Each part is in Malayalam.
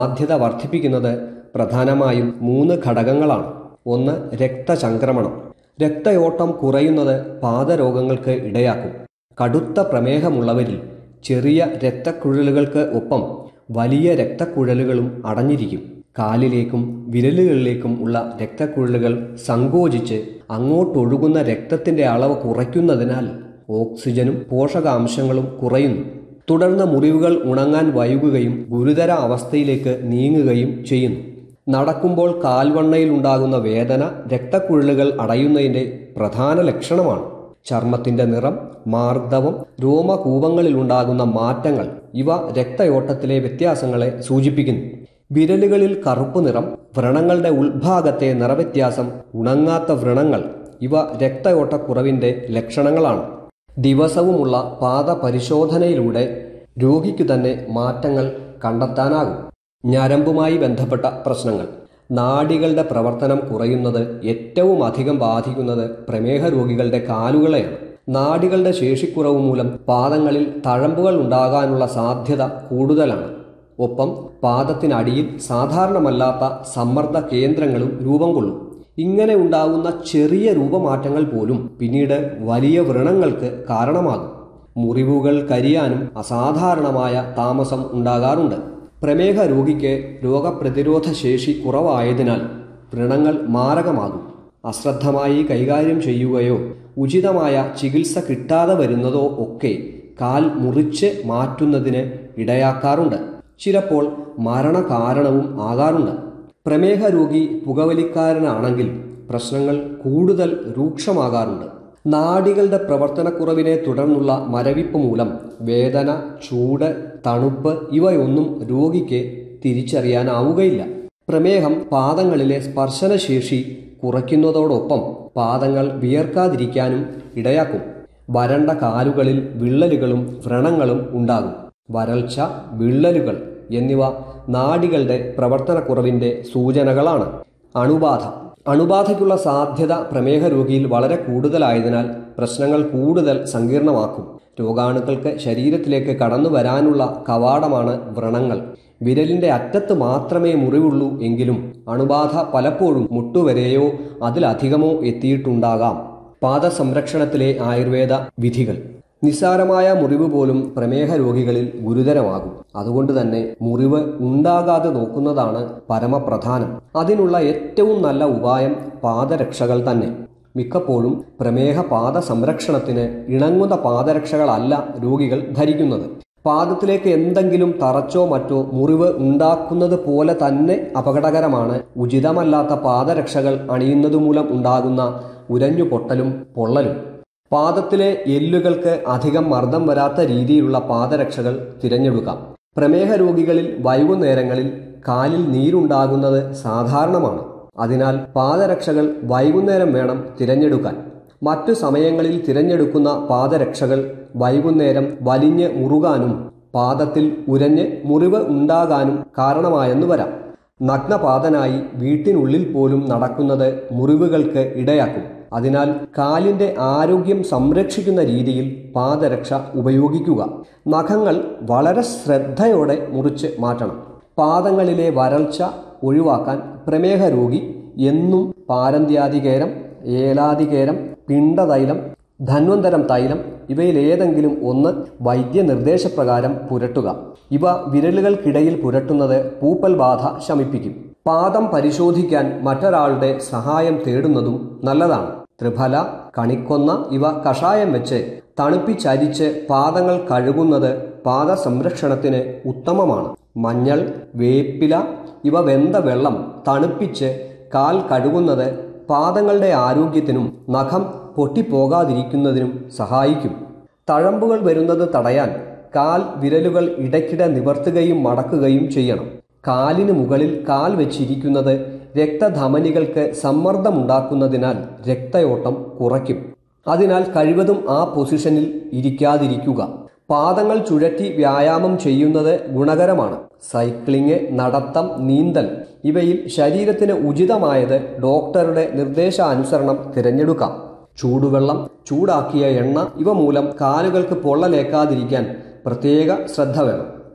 സാധ്യത വർദ്ധിപ്പിക്കുന്നത് പ്രധാനമായും മൂന്ന് ഘടകങ്ങളാണ് ഒന്ന് രക്തചംക്രമണം രക്തയോട്ടം കുറയുന്നത് പാദരോഗങ്ങൾക്ക് ഇടയാക്കും കടുത്ത പ്രമേഹമുള്ളവരിൽ ചെറിയ രക്തക്കുഴലുകൾക്ക് ഒപ്പം വലിയ രക്തക്കുഴലുകളും അടഞ്ഞിരിക്കും കാലിലേക്കും വിരലുകളിലേക്കും ഉള്ള രക്തക്കുഴലുകൾ സങ്കോചിച്ച് അങ്ങോട്ടൊഴുകുന്ന രക്തത്തിന്റെ അളവ് കുറയ്ക്കുന്നതിനാൽ ഓക്സിജനും പോഷകാംശങ്ങളും കുറയുന്നു തുടർന്ന് മുറിവുകൾ ഉണങ്ങാൻ വൈകുകയും ഗുരുതര അവസ്ഥയിലേക്ക് നീങ്ങുകയും ചെയ്യുന്നു നടക്കുമ്പോൾ കാൽവണ്ണയിൽ ഉണ്ടാകുന്ന വേദന രക്തക്കുഴലുകൾ അടയുന്നതിന്റെ പ്രധാന ലക്ഷണമാണ് ചർമ്മത്തിന്റെ നിറം മാർദ്ദവം രോമകൂപങ്ങളിൽ ഉണ്ടാകുന്ന മാറ്റങ്ങൾ ഇവ രക്തയോട്ടത്തിലെ വ്യത്യാസങ്ങളെ സൂചിപ്പിക്കുന്നു വിരലുകളിൽ കറുപ്പ് നിറം വ്രണങ്ങളുടെ ഉൾഭാഗത്തെ നിറവ്യത്യാസം ഉണങ്ങാത്ത വ്രണങ്ങൾ ഇവ രക്തയോട്ടക്കുറവിന്റെ ലക്ഷണങ്ങളാണ് ദിവസവുമുള്ള പാദ പരിശോധനയിലൂടെ രോഗിക്കു തന്നെ മാറ്റങ്ങൾ കണ്ടെത്താനാകും ഞരമ്പുമായി ബന്ധപ്പെട്ട പ്രശ്നങ്ങൾ നാഡികളുടെ പ്രവർത്തനം കുറയുന്നത് ഏറ്റവും അധികം ബാധിക്കുന്നത് പ്രമേഹ രോഗികളുടെ കാലുകളെയാണ് നാഡികളുടെ ശേഷിക്കുറവ് മൂലം പാദങ്ങളിൽ തഴമ്പുകൾ ഉണ്ടാകാനുള്ള സാധ്യത കൂടുതലാണ് ഒപ്പം പാദത്തിനടിയിൽ സാധാരണമല്ലാത്ത സമ്മർദ്ദ കേന്ദ്രങ്ങളും രൂപം കൊള്ളും ഇങ്ങനെ ഉണ്ടാകുന്ന ചെറിയ രൂപമാറ്റങ്ങൾ പോലും പിന്നീട് വലിയ വ്രണങ്ങൾക്ക് കാരണമാകും മുറിവുകൾ കരിയാനും അസാധാരണമായ താമസം ഉണ്ടാകാറുണ്ട് പ്രമേഹ രോഗിക്ക് രോഗപ്രതിരോധ ശേഷി കുറവായതിനാൽ വ്രണങ്ങൾ മാരകമാകും അശ്രദ്ധമായി കൈകാര്യം ചെയ്യുകയോ ഉചിതമായ ചികിത്സ കിട്ടാതെ വരുന്നതോ ഒക്കെ കാൽ മുറിച്ച് മാറ്റുന്നതിന് ഇടയാക്കാറുണ്ട് ചിലപ്പോൾ മരണകാരണവും ആകാറുണ്ട് പ്രമേഹ രോഗി പുകവലിക്കാരനാണെങ്കിൽ പ്രശ്നങ്ങൾ കൂടുതൽ രൂക്ഷമാകാറുണ്ട് നാഡികളുടെ പ്രവർത്തനക്കുറവിനെ തുടർന്നുള്ള മരവിപ്പ് മൂലം വേദന ചൂട് തണുപ്പ് ഇവയൊന്നും രോഗിക്ക് തിരിച്ചറിയാനാവുകയില്ല പ്രമേഹം പാദങ്ങളിലെ സ്പർശനശേഷി കുറയ്ക്കുന്നതോടൊപ്പം പാദങ്ങൾ വിയർക്കാതിരിക്കാനും ഇടയാക്കും വരണ്ട കാലുകളിൽ വിള്ളലുകളും വ്രണങ്ങളും ഉണ്ടാകും വരൾച്ച വിള്ളലുകൾ എന്നിവ നാഡികളുടെ പ്രവർത്തനക്കുറവിന്റെ സൂചനകളാണ് അണുബാധ അണുബാധയ്ക്കുള്ള സാധ്യത പ്രമേഹ രോഗിയിൽ വളരെ കൂടുതലായതിനാൽ പ്രശ്നങ്ങൾ കൂടുതൽ സങ്കീർണമാക്കും രോഗാണുക്കൾക്ക് ശരീരത്തിലേക്ക് കടന്നു വരാനുള്ള കവാടമാണ് വ്രണങ്ങൾ വിരലിന്റെ അറ്റത്ത് മാത്രമേ മുറിവുള്ളൂ എങ്കിലും അണുബാധ പലപ്പോഴും മുട്ടുവരെയോ അതിലധികമോ എത്തിയിട്ടുണ്ടാകാം പാദസംരക്ഷണത്തിലെ ആയുർവേദ വിധികൾ നിസ്സാരമായ മുറിവ് പോലും പ്രമേഹ രോഗികളിൽ ഗുരുതരമാകും അതുകൊണ്ട് തന്നെ മുറിവ് ഉണ്ടാകാതെ നോക്കുന്നതാണ് പരമപ്രധാനം അതിനുള്ള ഏറ്റവും നല്ല ഉപായം പാദരക്ഷകൾ തന്നെ മിക്കപ്പോഴും പ്രമേഹ പാദ സംരക്ഷണത്തിന് ഇണങ്ങുന്ന പാദരക്ഷകളല്ല രോഗികൾ ധരിക്കുന്നത് പാദത്തിലേക്ക് എന്തെങ്കിലും തറച്ചോ മറ്റോ മുറിവ് ഉണ്ടാക്കുന്നത് പോലെ തന്നെ അപകടകരമാണ് ഉചിതമല്ലാത്ത പാദരക്ഷകൾ അണിയുന്നതുമൂലം ഉണ്ടാകുന്ന ഉരഞ്ഞു പൊട്ടലും പൊള്ളലും പാദത്തിലെ എല്ലുകൾക്ക് അധികം മർദ്ദം വരാത്ത രീതിയിലുള്ള പാദരക്ഷകൾ തിരഞ്ഞെടുക്കാം പ്രമേഹ രോഗികളിൽ വൈകുന്നേരങ്ങളിൽ കാലിൽ നീരുണ്ടാകുന്നത് സാധാരണമാണ് അതിനാൽ പാദരക്ഷകൾ വൈകുന്നേരം വേണം തിരഞ്ഞെടുക്കാൻ മറ്റു സമയങ്ങളിൽ തിരഞ്ഞെടുക്കുന്ന പാദരക്ഷകൾ വൈകുന്നേരം വലിഞ്ഞ് മുറുകാനും പാദത്തിൽ ഉരഞ്ഞ് മുറിവ് ഉണ്ടാകാനും കാരണമായെന്നു വരാം നഗ്നപാതനായി വീട്ടിനുള്ളിൽ പോലും നടക്കുന്നത് മുറിവുകൾക്ക് ഇടയാക്കും അതിനാൽ കാലിന്റെ ആരോഗ്യം സംരക്ഷിക്കുന്ന രീതിയിൽ പാദരക്ഷ ഉപയോഗിക്കുക നഖങ്ങൾ വളരെ ശ്രദ്ധയോടെ മുറിച്ച് മാറ്റണം പാദങ്ങളിലെ വരൾച്ച ഒഴിവാക്കാൻ പ്രമേഹ രോഗി എന്നും പാരന്ത്യാധികേരം ഏലാധികേരം പിണ്ടതൈലം ധന്വന്തരം തൈലം ഇവയിൽ ഏതെങ്കിലും ഒന്ന് വൈദ്യനിർദ്ദേശപ്രകാരം പുരട്ടുക ഇവ വിരലുകൾക്കിടയിൽ പുരട്ടുന്നത് പൂപ്പൽ ബാധ ശമിപ്പിക്കും പാദം പരിശോധിക്കാൻ മറ്റൊരാളുടെ സഹായം തേടുന്നതും നല്ലതാണ് ത്രിഫല കണിക്കൊന്ന ഇവ കഷായം വെച്ച് തണുപ്പിച്ചരിച്ച് പാദങ്ങൾ കഴുകുന്നത് പാദ സംരക്ഷണത്തിന് ഉത്തമമാണ് മഞ്ഞൾ വേപ്പില ഇവ വെന്ത വെള്ളം തണുപ്പിച്ച് കാൽ കഴുകുന്നത് പാദങ്ങളുടെ ആരോഗ്യത്തിനും നഖം പൊട്ടിപ്പോകാതിരിക്കുന്നതിനും സഹായിക്കും തഴമ്പുകൾ വരുന്നത് തടയാൻ കാൽ വിരലുകൾ ഇടയ്ക്കിടെ നിവർത്തുകയും മടക്കുകയും ചെയ്യണം കാലിന് മുകളിൽ കാൽ വെച്ചിരിക്കുന്നത് രക്തധമനികൾക്ക് സമ്മർദ്ദമുണ്ടാക്കുന്നതിനാൽ രക്തയോട്ടം കുറയ്ക്കും അതിനാൽ കഴിവതും ആ പൊസിഷനിൽ ഇരിക്കാതിരിക്കുക പാദങ്ങൾ ചുഴറ്റി വ്യായാമം ചെയ്യുന്നത് ഗുണകരമാണ് സൈക്ലിംഗ് നടത്തം നീന്തൽ ഇവയിൽ ശരീരത്തിന് ഉചിതമായത് ഡോക്ടറുടെ നിർദ്ദേശാനുസരണം തിരഞ്ഞെടുക്കാം ചൂടുവെള്ളം ചൂടാക്കിയ എണ്ണ ഇവ മൂലം കാലുകൾക്ക് പൊള്ളലേക്കാതിരിക്കാൻ പ്രത്യേക ശ്രദ്ധ വേണം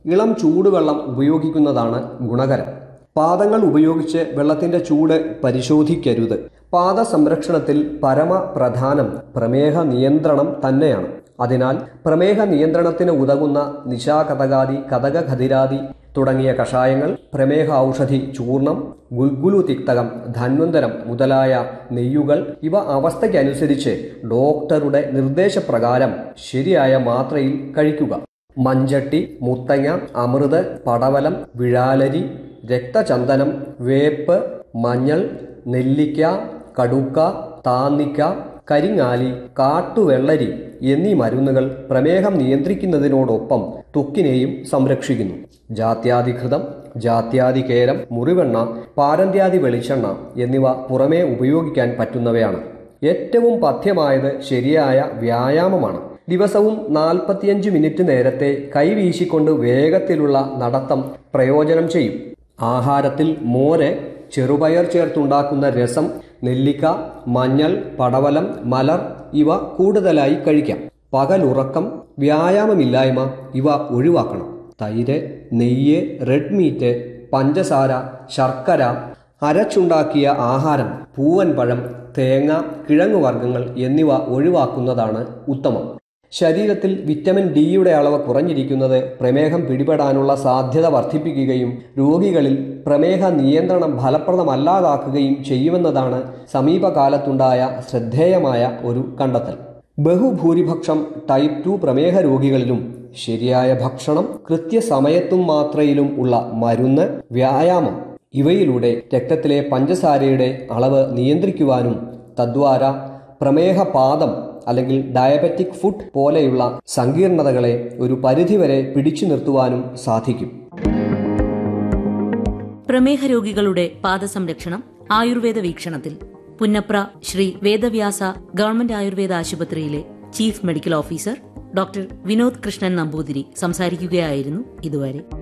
ഇളം ചൂടുവെള്ളം ഉപയോഗിക്കുന്നതാണ് ഗുണകരം പാദങ്ങൾ ഉപയോഗിച്ച് വെള്ളത്തിന്റെ ചൂട് പരിശോധിക്കരുത് പാദ സംരക്ഷണത്തിൽ പരമപ്രധാനം പ്രമേഹ നിയന്ത്രണം തന്നെയാണ് അതിനാൽ പ്രമേഹ നിയന്ത്രണത്തിന് ഉതകുന്ന നിശാകതകാദി കഥകഖതിരാദി തുടങ്ങിയ കഷായങ്ങൾ പ്രമേഹ ഔഷധി ചൂർണം ഗുൽഗുലു തിക്തകം ധന്വന്തരം മുതലായ നെയ്യുകൾ ഇവ അവസ്ഥയ്ക്കനുസരിച്ച് ഡോക്ടറുടെ നിർദ്ദേശപ്രകാരം ശരിയായ മാത്രയിൽ കഴിക്കുക മഞ്ചട്ടി മുത്തങ്ങ അമൃത് പടവലം വിഴാലരി രക്തചന്ദനം വേപ്പ് മഞ്ഞൾ നെല്ലിക്ക കടുക്ക താന്നിക്ക കരിങ്ങാലി കാട്ടുവെള്ളരി എന്നീ മരുന്നുകൾ പ്രമേഹം നിയന്ത്രിക്കുന്നതിനോടൊപ്പം ത്വക്കിനെയും സംരക്ഷിക്കുന്നു ജാത്യാധികൃതം ജാത്യാതികേരം മുറിവെണ്ണ പാരന്ത്യാദി വെളിച്ചെണ്ണ എന്നിവ പുറമേ ഉപയോഗിക്കാൻ പറ്റുന്നവയാണ് ഏറ്റവും പഥ്യമായത് ശരിയായ വ്യായാമമാണ് ദിവസവും നാൽപ്പത്തിയഞ്ച് മിനിറ്റ് നേരത്തെ കൈവീശിക്കൊണ്ട് വേഗത്തിലുള്ള നടത്തം പ്രയോജനം ചെയ്യും ആഹാരത്തിൽ മോര് ചെറുപയർ ചേർത്തുണ്ടാക്കുന്ന രസം നെല്ലിക്ക മഞ്ഞൾ പടവലം മലർ ഇവ കൂടുതലായി കഴിക്കാം പകലുറക്കം വ്യായാമമില്ലായ്മ ഇവ ഒഴിവാക്കണം തൈര് നെയ്യ് റെഡ് മീറ്റ് പഞ്ചസാര ശർക്കര അരച്ചുണ്ടാക്കിയ ആഹാരം പൂവൻ പഴം തേങ്ങ കിഴങ്ങുവർഗ്ഗങ്ങൾ എന്നിവ ഒഴിവാക്കുന്നതാണ് ഉത്തമം ശരീരത്തിൽ വിറ്റമിൻ ഡിയുടെ അളവ് കുറഞ്ഞിരിക്കുന്നത് പ്രമേഹം പിടിപെടാനുള്ള സാധ്യത വർദ്ധിപ്പിക്കുകയും രോഗികളിൽ പ്രമേഹ നിയന്ത്രണം ഫലപ്രദമല്ലാതാക്കുകയും ചെയ്യുമെന്നതാണ് സമീപകാലത്തുണ്ടായ ശ്രദ്ധേയമായ ഒരു കണ്ടെത്തൽ ബഹുഭൂരിപക്ഷം ടൈപ്പ് ടു പ്രമേഹ രോഗികളിലും ശരിയായ ഭക്ഷണം കൃത്യസമയത്തും മാത്രയിലും ഉള്ള മരുന്ന് വ്യായാമം ഇവയിലൂടെ രക്തത്തിലെ പഞ്ചസാരയുടെ അളവ് നിയന്ത്രിക്കുവാനും തദ്വാര പ്രമേഹപാദം അല്ലെങ്കിൽ ഡയബറ്റിക് ഫുഡ് പോലെയുള്ള സങ്കീർണതകളെ ഒരു പരിധിവരെ പിടിച്ചു നിർത്തുവാനും സാധിക്കും പ്രമേഹ രോഗികളുടെ പാദസംരക്ഷണം ആയുർവേദ വീക്ഷണത്തിൽ പുന്നപ്ര ശ്രീ വേദവ്യാസ ഗവൺമെന്റ് ആയുർവേദ ആശുപത്രിയിലെ chief medical officer doctor Vinod Krishnan Namboothiri സംസാരിക്കുകയായിരുന്നു ഇതുവരെ